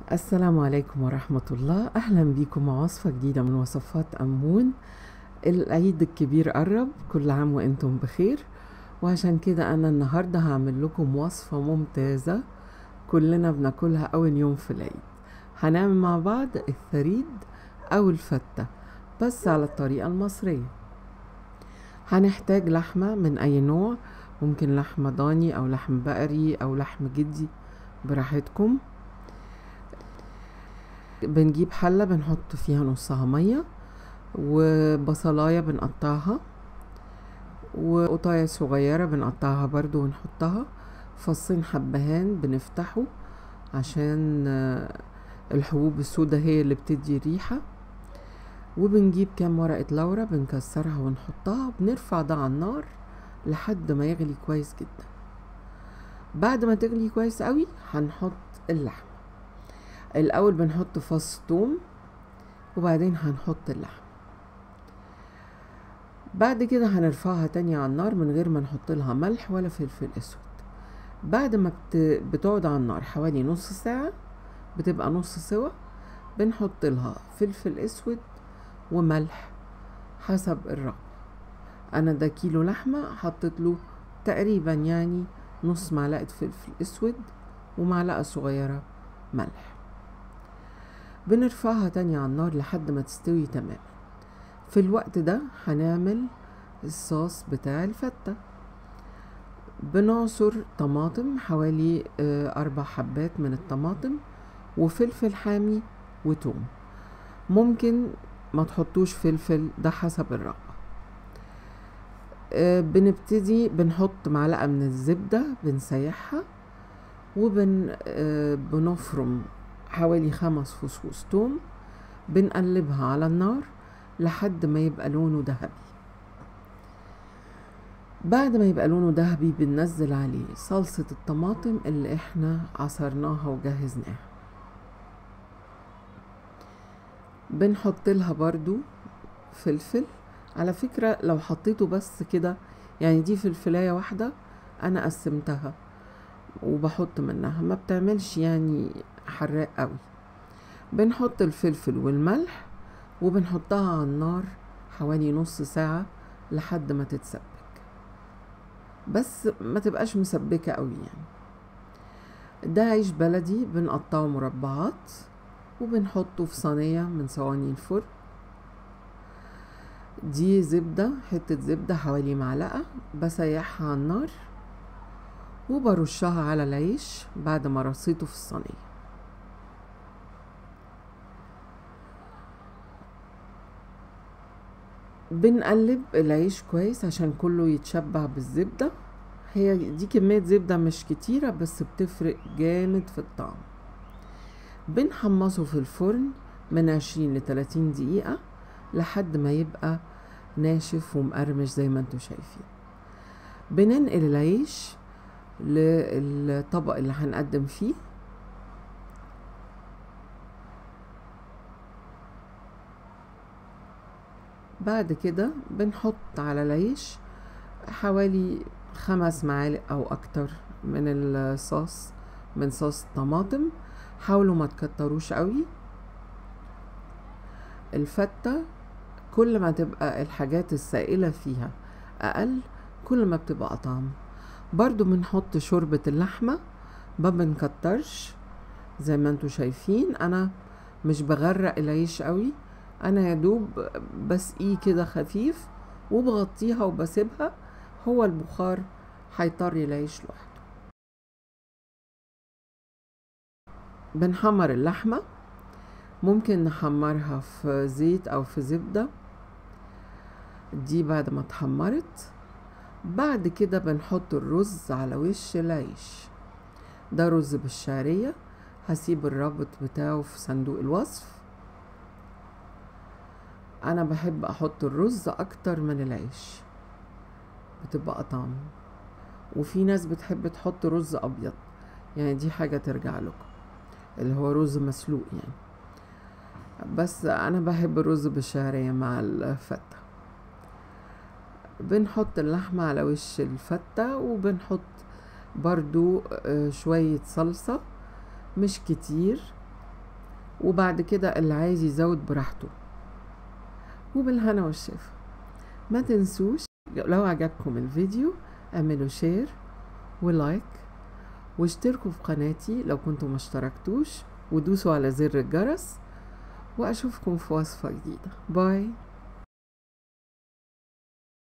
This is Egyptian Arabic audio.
السلام عليكم ورحمة الله أهلا بيكم مع وصفة جديدة من وصفات أمون العيد الكبير قرب كل عام وأنتم بخير وعشان كده أنا النهاردة هعمل لكم وصفة ممتازة كلنا بناكلها أول يوم في العيد هنعمل مع بعض الثريد أو الفتة بس على الطريقة المصرية هنحتاج لحمة من أي نوع ممكن لحمة ضاني أو لحم بقري أو لحم جدي براحتكم بنجيب حلة بنحط فيها نصها مية وبصلاية بنقطعها وقطاية صغيرة بنقطعها برضو ونحطها فصين حبهان بنفتحه عشان الحبوب السوداء هي اللي بتدي ريحة وبنجيب كام ورقة لورا بنكسرها ونحطها وبنرفع ده على النار لحد ما يغلي كويس جدا بعد ما تغلي كويس قوي هنحط اللحم الاول بنحط فص ثوم وبعدين هنحط اللحم بعد كده هنرفعها تاني على النار من غير ما نحط لها ملح ولا فلفل اسود بعد ما بت... بتقعد على النار حوالي نص ساعة بتبقى نص سوا بنحط لها فلفل اسود وملح حسب الرغبة انا ده كيلو لحمة حطيت له تقريبا يعني نص معلقة فلفل اسود ومعلقة صغيرة ملح بنرفعها تاني على النار لحد ما تستوي تماما في الوقت ده هنعمل الصوص بتاع الفتة بنعصر طماطم حوالي أربع حبات من الطماطم وفلفل حامي وتوم ممكن ما تحطوش فلفل ده حسب الرغبة بنبتدي بنحط معلقة من الزبدة بنسيحها وبن بنفرم حوالي خمس فصوص توم بنقلبها على النار لحد ما يبقى لونه ذهبي بعد ما يبقى لونه ذهبي بننزل عليه صلصة الطماطم اللي احنا عصرناها وجهزناها بنحط لها برضو فلفل على فكرة لو حطيته بس كده يعني دي فلفلاية واحدة انا قسمتها وبحط منها ما بتعملش يعني حراق قوي بنحط الفلفل والملح وبنحطها على النار حوالي نص ساعة لحد ما تتسبك بس ما تبقاش مسبكة قوي يعني ده عيش بلدي بنقطعه مربعات وبنحطه في صينية من صواني الفرن دي زبدة حتة زبدة حوالي معلقة بسيحها على النار وبرشها على العيش بعد ما رصيته في الصينية بنقلب العيش كويس عشان كله يتشبع بالزبدة هي دي كمية زبدة مش كتيرة بس بتفرق جامد في الطعم بنحمصه في الفرن من عشرين لتلاتين دقيقة لحد ما يبقى ناشف ومقرمش زي ما انتوا شايفين بننقل العيش للطبق اللي هنقدم فيه بعد كده بنحط على العيش حوالي خمس معالق او اكتر من الصوص من صوص الطماطم حاولوا ما تكتروش قوي الفتة كل ما تبقى الحاجات السائلة فيها اقل كل ما بتبقى اطعم برضو بنحط شوربة اللحمة ما بنكترش زي ما انتوا شايفين انا مش بغرق العيش قوي انا يدوب بسقيه كده خفيف وبغطيها وبسيبها هو البخار هيطري العيش لوحده بنحمر اللحمة ممكن نحمرها في زيت او في زبدة دي بعد ما اتحمرت بعد كده بنحط الرز على وش العيش ده رز بالشعرية هسيب الرابط بتاعه في صندوق الوصف انا بحب احط الرز اكتر من العيش بتبقى طعم وفي ناس بتحب تحط رز ابيض يعني دي حاجة ترجع لكم اللي هو رز مسلوق يعني بس انا بحب الرز بالشعرية مع الفتة بنحط اللحمة على وش الفتة وبنحط برضو شوية صلصة مش كتير وبعد كده اللي عايز يزود براحته وبالهنا والشفا ما تنسوش لو عجبكم الفيديو اعملوا شير ولايك واشتركوا في قناتي لو كنتم ما اشتركتوش ودوسوا على زر الجرس واشوفكم في وصفة جديدة باي